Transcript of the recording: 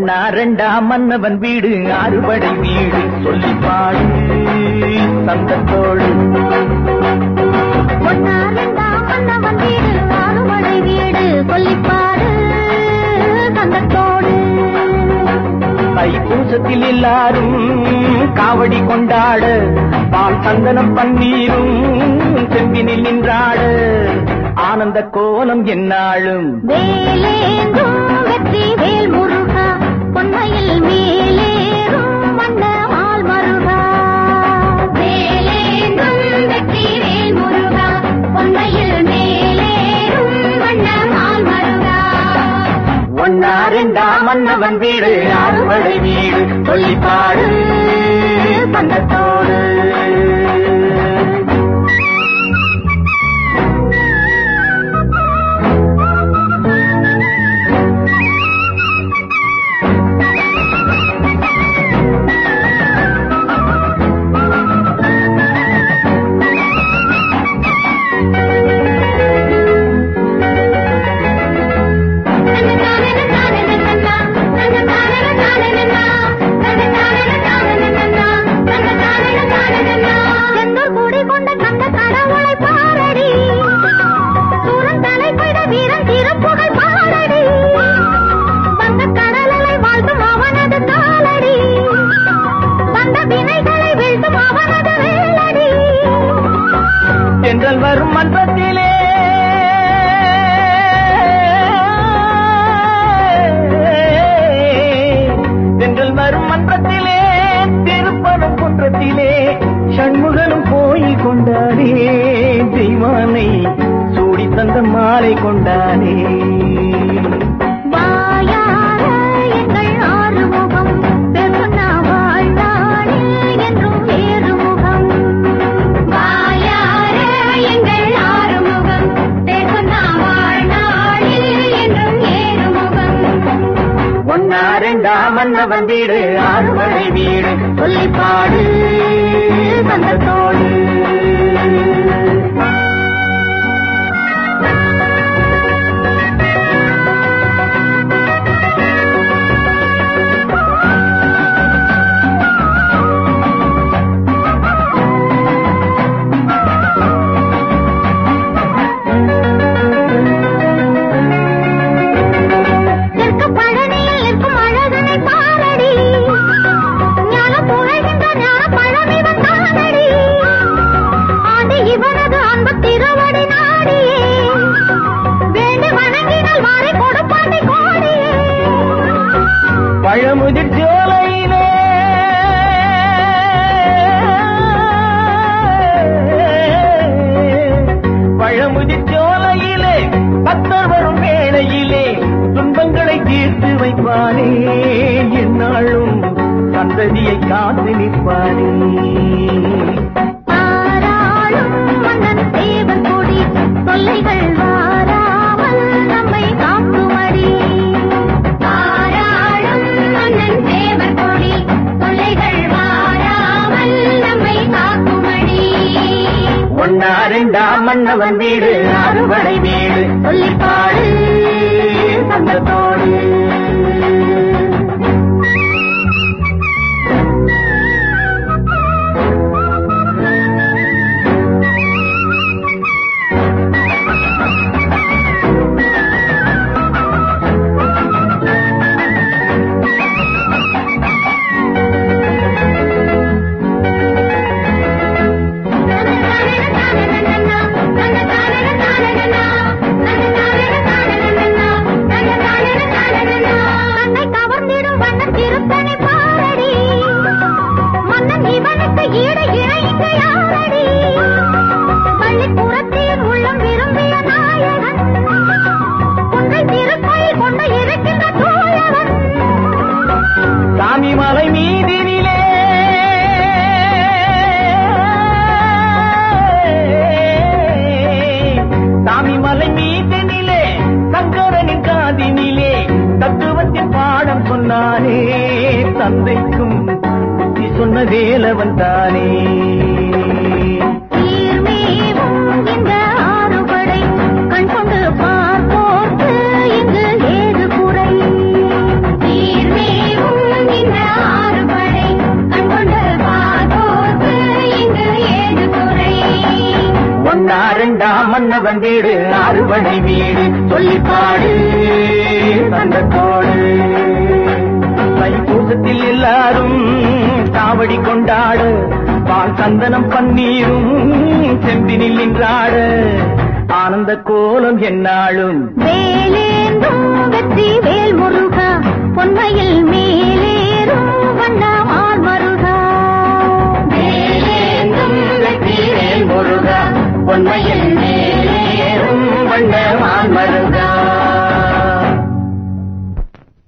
ஒன்னா ரெண்டா மன்னவன் வீடு அறுபடை வீடு சொல்லி பாடு சந்தத்தோடு ஒன்னா ரெண்டா மன்னவன் வீடு ஆறுமலை வீடு சொல்லிப்பாடு சந்தத்தோடு தைப்பூசத்தில் எல்லாரும் காவடி கொண்டாட பால் சந்தனம் பன்னீரும் செம்பினில் நின்றாட ஆனந்த கோலம் என்னாலும் வேலேந்தும் வெற்றி வேல் முருகா பொன்மையில் மேலேறும் வண்ண மால் மருகா வேலேந்தும் வெற்றி வேல் முருகா பொன்மையில் மேலேறும் வண்ண மால் மருகா ஒன்னா ரெண்டா மன்னவன் வீடு அறுபடை வீடு சொல்லி பாடு சந்தத்தோடு செந்தூர் குடி கொண்ட கந்த கடவுளை பாரடி சூரன் தலைப்பட வீரன் திருப்புகழ் பாரடி வந்த கடலலை வாழ்த்தும் அவனது காலடி வந்த வினைகளை வீழ்த்தும் அவனது வேலடி தென்றல் வரும் மன்றத்திலே தென்றல் வரும் மன்றத்திலே திருப்பணம் குன்றத்திலே சண்முகனும் போய் கொண்டாரே தெய்வானை சூடி தந்த மாலை கொண்டாரே வாயார எங்கள் ஆறுமுகம் பெருனா வாழ்நாளே என்றும் ஏறுமுகம் வாயார எங்கள் ஆறுமுகம் பெருனா வாழ்நாளே என்றும் ஏறுமுகம் ஒன்னா ரெண்டா மன்னவன் வீடு ஆறுமலை வீடு சொல்லி பாடு சந்தத்தோடு தெற்கு பழனியில் இருக்கும் அழகனை பாரடி ஞானம் புகழ்கின்ற ஞான பழமிவன் தானடி ஆண்டு இவனது அன்பு திருவடி நாடியே வேண்டி வணங்கினால் வாழை கொடுப்பாண்டி கோடியே பழமுதிர் சோலையிலே பழமுதிர் சோலையிலே பக்தர் வரும் வேளையிலே துன்பங்களை தீர்த்து வைப்பானே என்னாலும் சந்ததியை காத்து நிற்பானே ஆராளும் மன்னன் தேவன் கொடி தொல்லைகள் வாராமல் நம்மை காக்குமடி ஆராளும் மன்னன் தேவன் கொடி தொல்லைகள் வாராமல் நம்மை காக்குமடி ஒன்னா ரெண்டா மன்னவன் வீடு அறுவடை வீடு சொல்லி பாடு சந்தத்தோடு தன்னை கவர்ந்திடும் வண்ணம் திருத்தணி பாரடி மன்னன் இவனுக்கு ஈடு இணை இங்கு யாரடி பள்ளிப்புறத்தில் உள்ளம் விரும்பிய நாயகன் குன்றை திருக்கோயில் கொண்டு இருக்கின்ற தூயவன் சாமி மலை மீதினிலே சாமி மலை மீதினிலே சங்கரனின் காதினிலே தத்துவத்தின் பாடம் சொன்னானே தந்தைக்கும் புத்தி சொன்ன வேலவன் தானே சீர்மேவும் இந்த ஆறுபடை கண் கொண்டு பார்ப்போர்க்கு இங்கு ஏது குறை சீர்மேவும் மன்னவன் வீடு அறுபடை வீடு சொல்லிப்பாடு தந்தத்தோடு தைப்பூசத்தில் எல்லாரும் காவடி கொண்டாடு பால் சந்தனம் பன்னீரும் செம்பினில் நின்றாடு ஆனந்த கோலம் என்னாலும் வேலேந்தும் வெற்றி வேல் முருகா பொன்மையில் மேலேறும் வண்ணமால் மருகா வேலேந்தும் வெற்றி வேல் முருகா பொன்மையில் மேலேறும்